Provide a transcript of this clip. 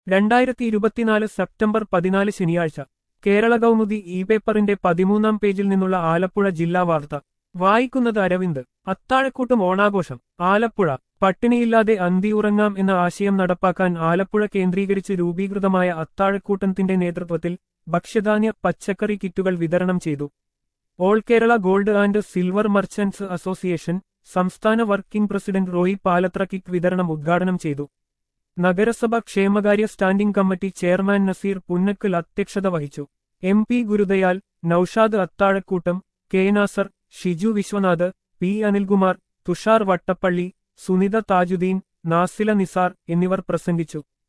രണ്ടായിരത്തി ഇരുപത്തിനാല് സെപ്റ്റംബർ പതിനാല് ശനിയാഴ്ച കേരള കൗമുദി ഇ പേപ്പറിന്റെ പതിമൂന്നാം പേജിൽ നിന്നുള്ള ആലപ്പുഴ ജില്ലാ വാർത്ത വായിക്കുന്നത് അരവിന്ദ് അത്താഴക്കൂട്ടം ഓണാഘോഷം ആലപ്പുഴ പട്ടിണിയില്ലാതെ അന്തിയുറങ്ങാം എന്ന ആശയം നടപ്പാക്കാൻ ആലപ്പുഴ കേന്ദ്രീകരിച്ച് രൂപീകൃതമായ അത്താഴക്കൂട്ടത്തിന്റെ നേതൃത്വത്തിൽ ഭക്ഷ്യധാന്യ പച്ചക്കറി കിറ്റുകൾ വിതരണം ചെയ്തു all Kerala gold and silver merchants association സംസ്ഥാന working president Roy Palathra kit വിതരണം ഉദ്ഘാടനം ചെയ്തു നഗരസഭ ക്ഷേമകാര്യ standing committee chairman Nazeer Punnakkal അധ്യക്ഷത വഹിച്ചു M P Gurudayal Noushad Athazhakkoottam K Nasar Shiju Viswanath P Anilkumar Thushar Vattappally Sunitha Thajuddeen Nasila Nisar എന്നിവർ പ്രസംഗിച്ചു